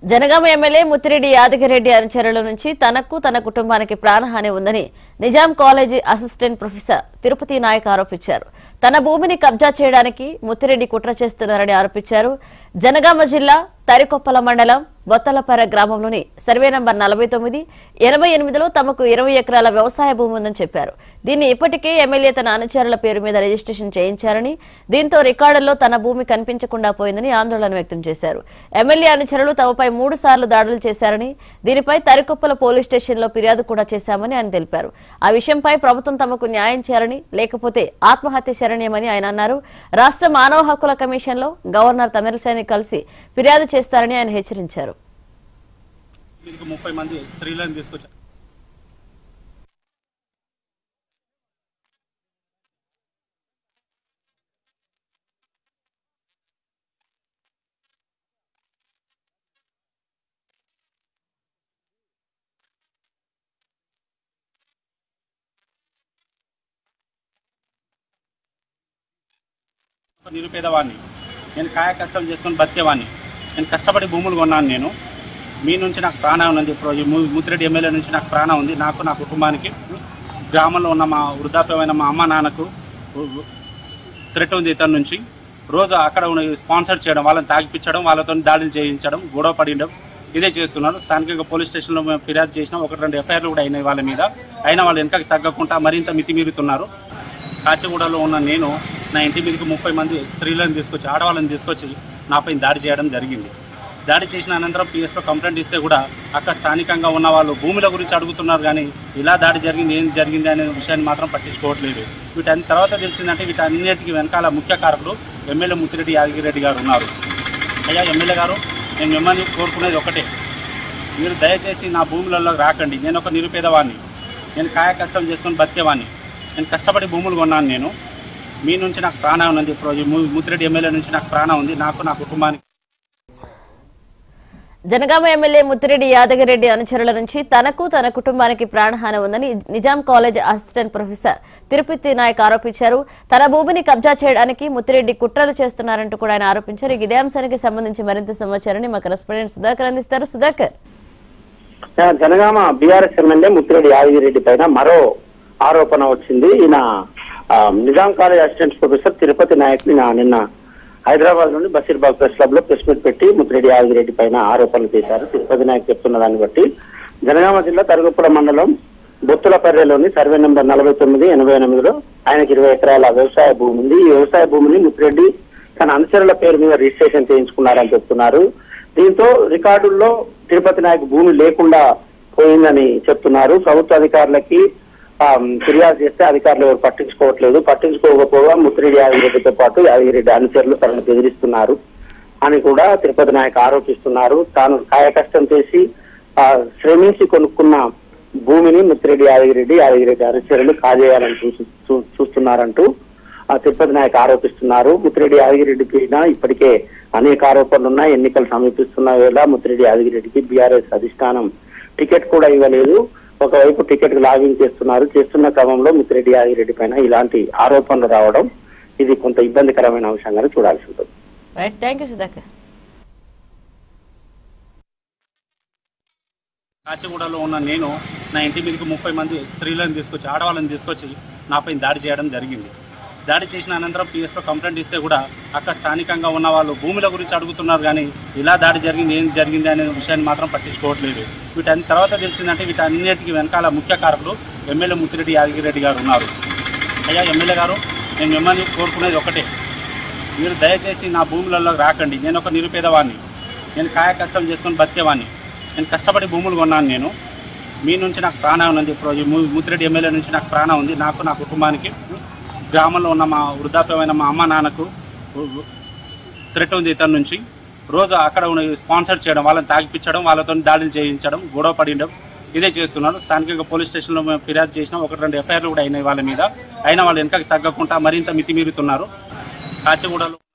Janagama MLA Muthireddy Yadagiri Reddy అనుచరుల నుంచి తనకు తన కుటుంబానికి ప్రాణహాని ఉందని Nizam college assistant professor Tirupati Naik ఆరోపించారు తన భూమిని కబ్జా చేయడానికి ముత్తిరెడ్డి కుట్ర చేస్తున్నారని ఆరోపించారు జనగామ జిల్లా తరికొప్పల మండలం బొత్తలపర గ్రామంలోని సర్వే నంబర్ నలభై తొమ్మిది ఎనభై ఎనిమిదిలో తమకు ఇరవై ఎకరాల వ్యవసాయ భూమి ఉందని చెప్పారు దీన్ని ఇప్పటికే ఎమ్మెల్యే తన అనుచరుల పేరు మీద రిజిస్ట్రేషన్ చేయించారని దీంతో రికార్డుల్లో తన భూమి కనిపించకుండా పోయిందని ఆందోళన వ్యక్తం చేశారు ఎమ్మెల్యే అనుచరులు తమపై మూడు సార్లు దాడులు చేశారని దీనిపై తరికొప్పల పోలీస్ స్టేషన్లో ఫిర్యాదు కూడా చేశామని ఆయన తెలిపారు ఆ విషయంపై ప్రభుత్వం తమకు న్యాయం చేయాలని లేకపోతే ఆత్మహత్య శరణ్యమని ఆయన అన్నారు రాష్ట్ర మానవ హక్కుల కమిషన్లో గవర్నర్ తమిళసైని కలిసి ఫిర్యాదు చేస్తారని ఆయన హెచ్చరించారు దీనికి ముప్పై మంది స్త్రీలను తీసుకొచ్చారు ఒక నిరుపేదవాడిని నేను కాయ కష్టం చేసుకొని బతికేవాడిని నేను కష్టపడి భూములు కొన్నాను నేను మీ నుంచి నాకు ప్రాణం ఉన్నది ఇప్పుడు ఈ ము- ముద్రెడ్డి ఎమ్మెల్యే నుంచి నాకు ప్రాణం ఉంది నాకు నా కుటుంబానికి గ్రామంలో ఉన్న మా వృద్ధాప్యమైన మా అమ్మ నాన్నకు థ్రెట్ ఉంది ఇతని నుంచి రోజు అక్కడ ఉన్న స్పాన్సర్ చేయడం వాళ్ళని తాగిపించడం వాళ్ళతో దాడులు చేయించడం గొడవ పడించడం ఇదే చేస్తున్నారు స్థానికంగా పోలీస్ స్టేషన్లో మేము ఫిర్యాదు చేసినాం ఒకటి రెండు ఎఫ్ఐఆర్లు కూడా అయినాయి వాళ్ళ మీద అయినా వాళ్ళు వెనకకి తగ్గకుండా మరింత మితిమీరుతున్నారు కాచిగూడలో ఉన్న నేను నా ఇంటి మీదకి ముప్పై మంది స్త్రీలను తీసుకొచ్చి ఆడవాళ్ళని తీసుకొచ్చి నాపై దాడి చేయడం జరిగింది దాడి చేసిన అనంతరం పిఎస్లో కంప్లైంట్ ఇస్తే కూడా అక్కడ స్థానికంగా ఉన్న వాళ్ళు భూముల గురించి అడుగుతున్నారు కానీ ఇలా దాడి జరిగింది ఏం జరిగింది అనే విషయాన్ని మాత్రం పట్టించుకోవట్లేదు వీటన్ని తర్వాత తెలిసిందంటే వీటన్నిటికీ వెనకాల ముఖ్య కారకులు ఎమ్మెల్యే ముత్తిరెడ్డి యాదగిరెడ్డి గారు ఉన్నారు అయ్యా ఎమ్మెల్యే గారు నేను మిమ్మల్ని కోరుకునేది ఒకటే మీరు దయచేసి నా భూములలో రాకండి నేను ఒక నిరుపేదవాడిని నేను కాయ కష్టం చేసుకొని బతికేవాడిని నేను కష్టపడి భూములు కొన్నాను నేను మీ నుంచి నాకు ప్రాణం ఉన్నది ఇప్పుడు ఈ ము- ముద్రెడ్డి ఎమ్మెల్యే నుంచి నాకు ప్రాణం ఉంది నాకు నా కుటుంబానికి జనగామ ఎమ్మెల్యే ముత్తిరెడ్డి యాదగిరెడ్డి అనుచరుల నుంచి తనకు తన కుటుంబానికి ప్రాణహాని ఉందని Nizam college assistant professor Tirupati Naik ఆరోపించారు తన భూమిని కబ్జా చేయడానికి ముత్తిరెడ్డి కుట్రలు చేస్తున్నారంటూ కూడా ఆయన ఆరోపించారు ఇక ఇదే అంశానికి సంబంధించి మరింత సమాచారాన్ని మా కరెస్పాండెంట్ సుధాకర్ అందిస్తారు సుధాకర్ ఆ, జనగామ బీఆర్ఎస్ ఎమ్మెల్యే ముత్తిరెడ్డి యాదగిరెడ్డి పైన మరో ఆరోపణ వచ్చింది ఈయన ఆ, Nizam college assistant professor Tirupati Naik నిన్న నిన్న హైదరాబాద్ నుండి బషీర్బాగ్ ప్రెస్ క్లబ్ లో ప్రెస్ మీట్ పెట్టి ముత్తిరెడ్డి యాదగిరెడ్డి పైన ఆరోపణలు చేశారు తిరుపతి నాయక్ చెప్తున్న దాన్ని బట్టి జనగామ జిల్లా తరుగుపుల మండలం బొత్తులపర్రెలోని సర్వే నెంబర్ నలభై తొమ్మిది ఎనభై ఎనిమిదిలో ఆయనకి ఇరవై ఎకరాల వ్యవసాయ భూమి ఉంది ఈ వ్యవసాయ భూమిని ముత్తిరెడ్డి తన అనుచరుల పేరు మీద రిజిస్ట్రేషన్ చేయించుకున్నారని చెప్తున్నారు దీంతో రికార్డుల్లో తిరుపతి నాయక్ భూమి లేకుండా పోయిందని చెప్తున్నారు ప్రభుత్వ అధికారులకి ఆ, ఫిర్యాదు చేస్తే అధికారులు ఎవరు పట్టించుకోవట్లేదు పట్టించుకోకపోగా ముత్తిరెడ్డి యాదగిరెడ్డితో పాటు యాదగిరెడ్డి అనుచరులు తనను బెదిరిస్తున్నారు అని కూడా తిరుపతి నాయక్ ఆరోపిస్తున్నారు తాను కాయకష్టం చేసి ఆ, శ్రమించి కొనుక్కున్న భూమిని ముత్తిరెడ్డి యాదగిరెడ్డి యాదగిరెడ్డి అనుచరులు కాజేయాలని చూసి చూ- చూస్తున్నారంటూ ఆ తిరుపతి నాయక్ ఆరోపిస్తున్నారు ముత్తిరెడ్డి యాదగిరెడ్డి పైన ఇప్పటికే అనేక ఆరోపణలు ఉన్నాయి ఎన్నికలు సమీపిస్తున్న వేళ ముత్తిరెడ్డి యాదగిరెడ్డికి బీఆర్ఎస్ అధిష్టానం టికెట్ కూడా ఇవ్వలేదు ఒకవైపు టికెట్ లాగింగ్ చేస్తున్నారు చేస్తున్న క్రమంలో ముత్తిరెడ్డి యాదగిరెడ్డి పైన ఇలాంటి ఆరోపణలు రావడం ఇది కొంత ఇబ్బందికరమైన అంశంగా చూడాల్సి ఉంటుంది రైట్ థ్యాంక్ యూ సుధాకర్ కాచిగూడలో ఉన్న నేను నా ఇంటి మీదకి ముప్పై మంది స్త్రీలను తీసుకొచ్చి ఆడవాళ్ళని తీసుకొచ్చి నాపై దాడి చేయడం జరిగింది దాడి చేసిన అనంతరం పిఎస్లో కంప్లైంట్ ఇస్తే కూడా అక్కడ స్థానికంగా ఉన్న వాళ్ళు భూముల గురించి అడుగుతున్నారు కానీ ఇలా దాడి జరిగింది ఏం జరిగింది అనే విషయాన్ని మాత్రం పట్టించుకోవట్లేదు వీటన్ని తర్వాత తెలిసిందంటే వీటన్నిటికీ వెనకాల ముఖ్య కారకులు ఎమ్మెల్యే ముత్తిరెడ్డి యాదగిరెడ్డి గారు ఉన్నారు అయ్యా ఎమ్మెల్యే గారు నేను మిమ్మల్ని కోరుకునేది ఒకటే మీరు దయచేసి నా భూములలో రాకండి నేను ఒక నిరుపేదవాడిని నేను కాయ కష్టం చేసుకొని బతికేవాడిని నేను కష్టపడి భూములు కొన్నాను నేను మీ నుంచి నాకు ప్రాణం ఉన్నది ఇప్పుడు ఈ ము- ముద్రెడ్డి ఎమ్మెల్యే నుంచి నాకు ప్రాణం ఉంది నాకు నా కుటుంబానికి గ్రామంలో ఉన్న మా వృద్ధాప్యమైన మా అమ్మ నాన్నకు థ్రెట్ ఉంది ఇతని నుంచి రోజు అక్కడ ఉన్న స్పాన్సర్ చేయడం వాళ్ళని తాగిపించడం వాళ్ళతో దాడులు చేయించడం గొడవ పడించడం ఇదే చేస్తున్నారు స్థానికంగా పోలీస్ స్టేషన్లో మేము ఫిర్యాదు చేసినాం ఒకటి రెండు ఎఫ్ఐఆర్లు కూడా అయినాయి వాళ్ళ మీద అయినా వాళ్ళు వెనకకి తగ్గకుండా మరింత మితిమీరుతున్నారు కాచిగూడలో